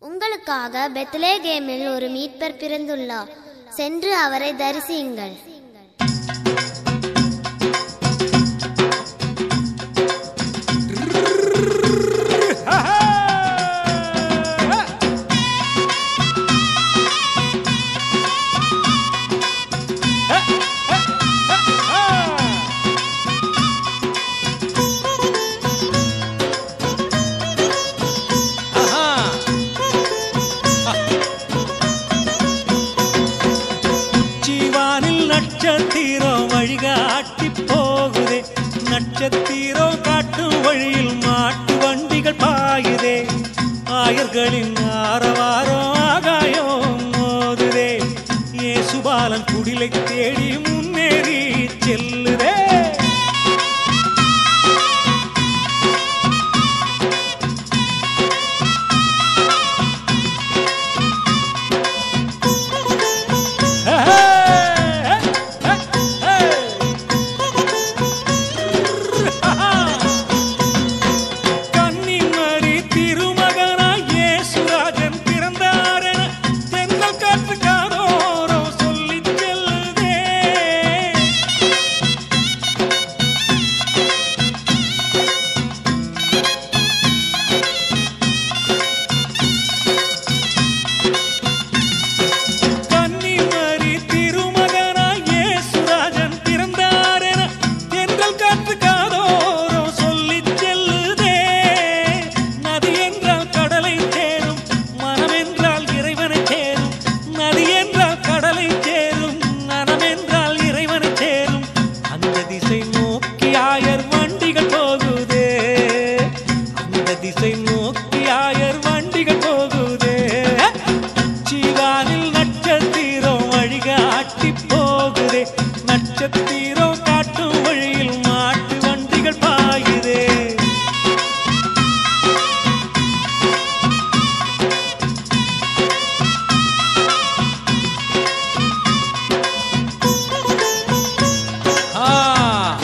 உங்களுக்காக பெத்லேகேமில் ஒரு மீட்பர் பிறந்துள்ளார் சென்று அவரை தரிசியுங்கள் உச்சிவானில் நட்சத்திரம் வழிகாட்டி போகுதே நட்சத்திரம் காட்டும் வழியில் மாட்டு வண்டிகள் பாயுதே ஆயர்களின் ஆரவாரம் ஆகாயம் மோதுதே ஏசுபாலன் குடிலை தேடி முன்னேறி செல்லுதே கன்னிமரி திருமகனாய் இயேசுராஜன் பிறந்தாரென தென்றல் காற்று காதோரம் சொல்லிச் செல்லுதே. கன்னிமரி திருமகனாய் இயேசுராஜன் பிறந்தாரென தென்றல் காற்று காதோரம் சொல்லிச் செல்லுதே. நதி என்றால் கடலை சேரும் மனம் என்றால் இறைவனை சேரும் நதி என்றால் கடலை சேரும் மனம் என்றால் இறைவனை சேரும் அந்த திசை நோக்கி ஆயர் வண்டிகள் போகுதே அந்த திசை நோக்கி ஆயர் வண்டிகள் போகுதே உச்சிவானில் நட்சத்திரம் வழிகாட்டி போகுதே நட்சத்திரம் காட்டும் வழியில் மாட்டு வண்டிகள் பாயுதே ஆ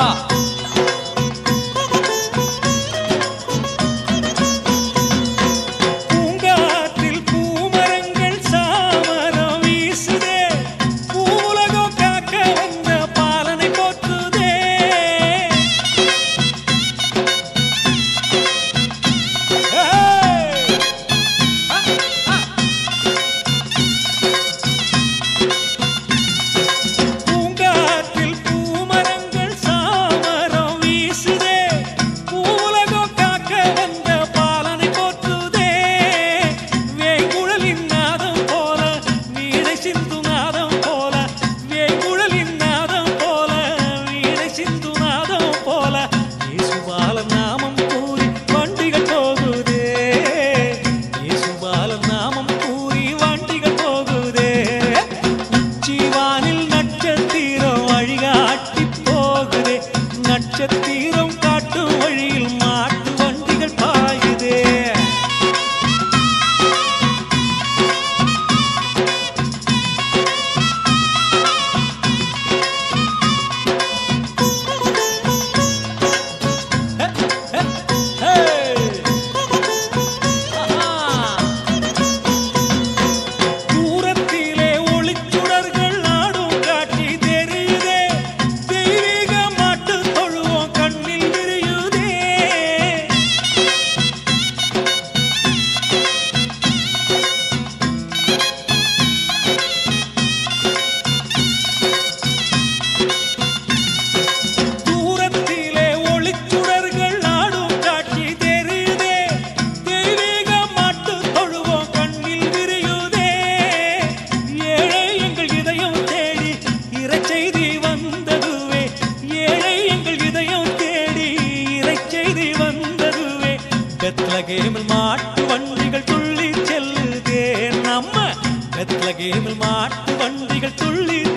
பூங்காற்றில் பூமரங்கள் சாமரம் வீசுதே பூவுலகம் காக்க வந்த பாலனை போற்றுதே ஏய்! பூங்காற்றில் பூமரங்கள் சாமரம் வீசுதே பூவுலகம் காக்க வந்த பாலனை போற்றுதே வேங்குழலின் நாதம் போல வீணை சிந்து நாதம் போல வேங்குழலின் நாதம் போல வீணை சிந்து நாதம் போல இயேசுபாலன் நாமம் கூறி வண்டிகள் போகுதே இயேசுபாலன் நாமம் கூறி வண்டிகள் போகுதே உச்சிவானில் நட்சத்திரம் வழிகாட்டி போகுதே நட்சத்திரம் காட்டும் வழியில் மாட்டு வண்டிகள் பாயுதே தூரத்திலே ஒளிச்சுடர்கள் நாடும் காட்சி தெரியுதே தெய்வீக மாட்டு தொழுவோம் கண்ணில் விரியுதே தூரத்திலே ஒளிச்சுடர்கள் நாடும் காட்சி தெரியுதே தெய்வீக மாட்டு தொழுவோம் கண்ணில் விரியுதே ஏழை எங்கள் இதயம் தேடி இறைச்செய்தி வந்ததுவே ஏழை எங்கள் இதயம் தேடி இறைச்செய்தி வந்ததுவே பெத்லகேமில் மாட்டு வண்டிகள் துள்ளி செல்லுதே நம்ம பெத்லகேமில் மாட்டு வண்டிகள் துள்ளி